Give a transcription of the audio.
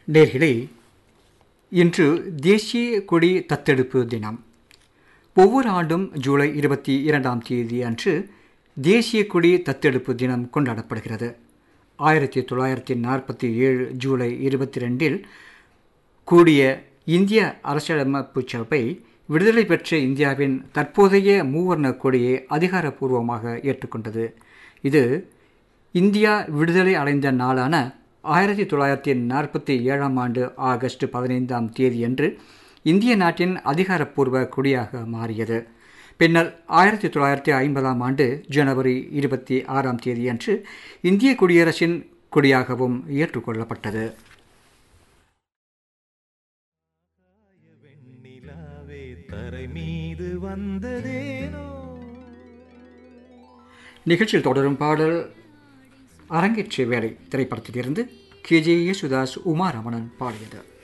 நேர்களே இன்று தேசிய கொடி தத்தெடுப்பு தினம் ஒவ்வொரு ஆண்டும் ஜூலை இருபத்தி இரண்டாம் தேதி அன்று தேசிய கொடி தத்தெடுப்பு தினம் கொண்டாடப்படுகிறது ஆயிரத்தி தொள்ளாயிரத்தி நாற்பத்தி ஏழு ஜூலை இருபத்தி ரெண்டில் கூடிய இந்திய அரசியலமைப்பு சபை விடுதலை பெற்ற இந்தியாவின் தற்போதைய மூவர்ண கொடியை அதிகாரப்பூர்வமாக ஏற்றுக்கொண்டது இது இந்தியா விடுதலை அடைந்த நாளான ஆயிரத்தி தொள்ளாயிரத்தி நாற்பத்தி ஏழாம் ஆண்டு ஆகஸ்ட் பதினைந்தாம் தேதியன்று இந்திய நாட்டின் அதிகாரப்பூர்வ கொடியாக மாறியது பின்னர் ஆயிரத்தி தொள்ளாயிரத்தி ஐம்பதாம் ஆண்டு ஜனவரி இருபத்தி ஆறாம் தேதியன்று இந்திய குடியரசின் கொடியாகவும் ஏற்றுக்கொள்ளப்பட்டது வெண்ணிலாவே தரை மீது வந்ததேனோ நிகழ்ச்சியில் தொடரும் பாடல் அரங்கேற்ற வேலை திரைப்படத்திலிருந்து கே ஜே யேசுதாஸ் உமா ரமணன் பாடியது